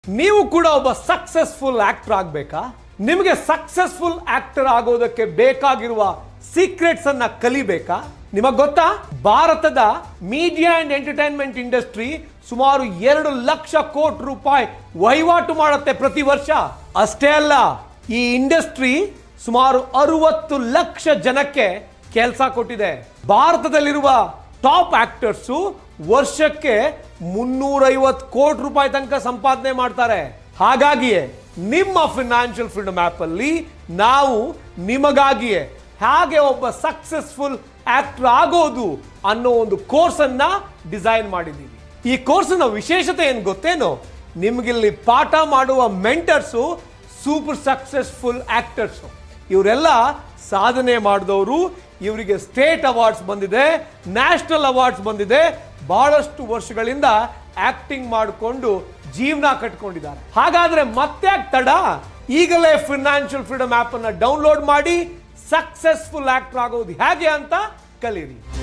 ನೀವು ಕೂಡ ಒಬ್ಬ ಸಕ್ಸಸ್ಫುಲ್ ಆಕ್ಟರ್ ಆಗ್ಬೇಕಾ ನಿಮಗೆ ಸಕ್ಸಸ್ಫುಲ್ ಆಕ್ಟರ್ ಆಗೋದಕ್ಕೆ ಬೇಕಾಗಿರುವ ಸೀಕ್ರೆಟ್ಸ್ ಅನ್ನ ಕಲಿಬೇಕಾ ನಿಮಗ್ ಗೊತ್ತಾ ಭಾರತದ ಮೀಡಿಯಾ ಅಂಡ್ ಎಂಟರ್ಟೈನ್ಮೆಂಟ್ ಇಂಡಸ್ಟ್ರಿ ಸುಮಾರು ಎರಡು ಲಕ್ಷ ಕೋಟಿ ರೂಪಾಯಿ ವಹಿವಾಟು ಮಾಡುತ್ತೆ ಪ್ರತಿ ವರ್ಷ ಅಷ್ಟೇ ಅಲ್ಲ ಈ ಇಂಡಸ್ಟ್ರಿ ಸುಮಾರು ಅರವತ್ತು ಲಕ್ಷ ಜನಕ್ಕೆ ಕೆಲಸ ಕೊಟ್ಟಿದೆ ಭಾರತದಲ್ಲಿರುವ ಟಾಪ್ ಆಕ್ಟರ್ಸು ವರ್ಷಕ್ಕೆ ಮುನ್ನೂರೈವತ್ತು ಕೋಟಿ ರೂಪಾಯಿ ತನಕ ಸಂಪಾದನೆ ಮಾಡ್ತಾರೆ ಹಾಗಾಗಿಯೇ ನಿಮ್ಮ ಫಿನಾನ್ಷಿಯಲ್ ಫ್ರೀಡಮ್ ಆಪ್ ಅಲ್ಲಿ ನಾವು ನಿಮಗಾಗಿಯೇ ಹೇಗೆ ಒಬ್ಬ ಸಕ್ಸಸ್ಫುಲ್ ಆಕ್ಟರ್ ಆಗೋದು ಅನ್ನೋ ಒಂದು ಕೋರ್ಸ್ ಅನ್ನ ಡಿಸೈನ್ ಮಾಡಿದ್ದೀವಿ ಈ ಕೋರ್ಸ್ನ ವಿಶೇಷತೆ ಏನು ಗೊತ್ತೇನೋ ನಿಮ್ಗಿಲ್ಲಿ ಪಾಠ ಮಾಡುವ ಮೆಂಟರ್ಸು ಸೂಪರ್ ಸಕ್ಸಸ್ಫುಲ್ ಆಕ್ಟರ್ಸು ಇವರೆಲ್ಲ ಸಾಧನೆ ಮಾಡಿದವರು ಇವರಿಗೆ ಸ್ಟೇಟ್ ಅವಾರ್ಡ್ಸ್ ಬಂದಿದೆ ನ್ಯಾಷನಲ್ ಅವಾರ್ಡ್ಸ್ ಬಂದಿದೆ ಬಹಳಷ್ಟು ವರ್ಷಗಳಿಂದ ಆಕ್ಟಿಂಗ್ ಮಾಡಿಕೊಂಡು ಜೀವನ ಕಟ್ಕೊಂಡಿದ್ದಾರೆ ಹಾಗಾದ್ರೆ ಮತ್ತೆ ತಡ ಈಗಲೇ ಫಿನಾನ್ಷಿಯಲ್ ಫ್ರೀಡಮ್ ಆಪ್ ಅನ್ನ ಡೌನ್ಲೋಡ್ ಮಾಡಿ ಸಕ್ಸಸ್ಫುಲ್ ಆಕ್ಟರ್ ಆಗೋದು ಹೇಗೆ ಅಂತ ಕಲೀರಿ